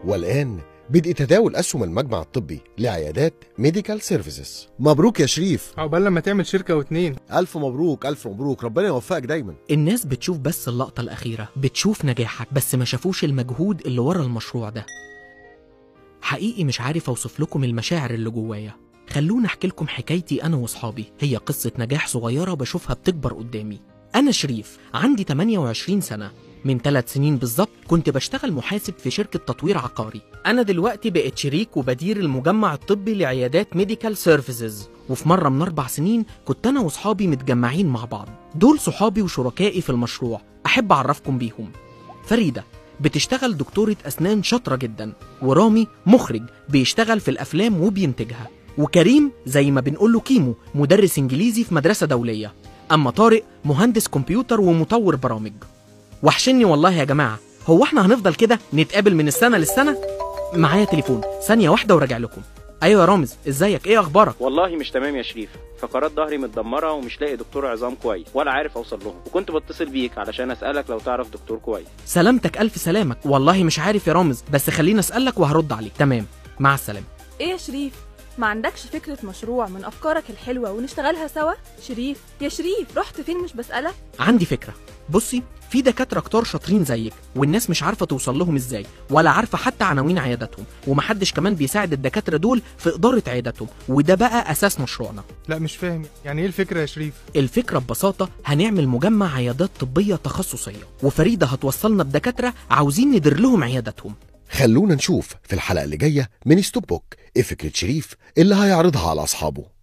والآن بدء تداول أسهم المجمع الطبي لعيادات ميديكال سيرفيسز مبروك يا شريف عقبال لما تعمل شركة واتنين ألف مبروك ألف مبروك ربنا يوفقك دايما الناس بتشوف بس اللقطة الأخيرة بتشوف نجاحك بس ما شافوش المجهود اللي ورا المشروع ده حقيقي مش عارف أوصف لكم المشاعر اللي جوايا خلونا أحكي لكم حكايتي أنا وأصحابي هي قصة نجاح صغيرة بشوفها بتكبر قدامي أنا شريف عندي 28 سنة من ثلاث سنين بالظبط كنت بشتغل محاسب في شركة تطوير عقاري أنا دلوقتي بقيت شريك وبدير المجمع الطبي لعيادات ميديكال سيرفيسز وفي مرة من أربع سنين كنت أنا وصحابي متجمعين مع بعض دول صحابي وشركائي في المشروع أحب أعرفكم بيهم فريدة بتشتغل دكتورة أسنان شاطرة جدا ورامي مخرج بيشتغل في الأفلام وبينتجها وكريم زي ما بنقوله كيمو مدرس إنجليزي في مدرسة دولية أما طارق مهندس كمبيوتر ومطور برامج وحشني والله يا جماعة هو احنا هنفضل كده نتقابل من السنة للسنة معايا تليفون ثانية واحدة وراجع لكم أيوة يا رامز ازيك ايه أخبارك والله مش تمام يا شريف فقرات ظهري متدمره ومش لاقي دكتور عظام كويس ولا عارف اوصل لهم وكنت بتصل بيك علشان اسالك لو تعرف دكتور كويس سلامتك ألف سلامك والله مش عارف يا رامز بس خليني أسألك وهرد عليك تمام مع السلامة ايه يا شريف ما عندكش فكرة مشروع من أفكارك الحلوة ونشتغلها سوا؟ شريف يا شريف رحت فين مش بسألك؟ عندي فكرة بصي في دكاترة كتار شاطرين زيك والناس مش عارفة توصل لهم ازاي ولا عارفة حتى عناوين عياداتهم ومحدش كمان بيساعد الدكاترة دول في إدارة عياداتهم وده بقى أساس مشروعنا لا مش فاهم يعني ايه الفكرة يا شريف الفكرة ببساطة هنعمل مجمع عيادات طبية تخصصية وفريدة هتوصلنا بدكاترة عاوزين ندير لهم عياداتهم خلونا نشوف في الحلقة اللي جاية من ستوب بوك ايه فكرة شريف اللي هيعرضها على أصحابه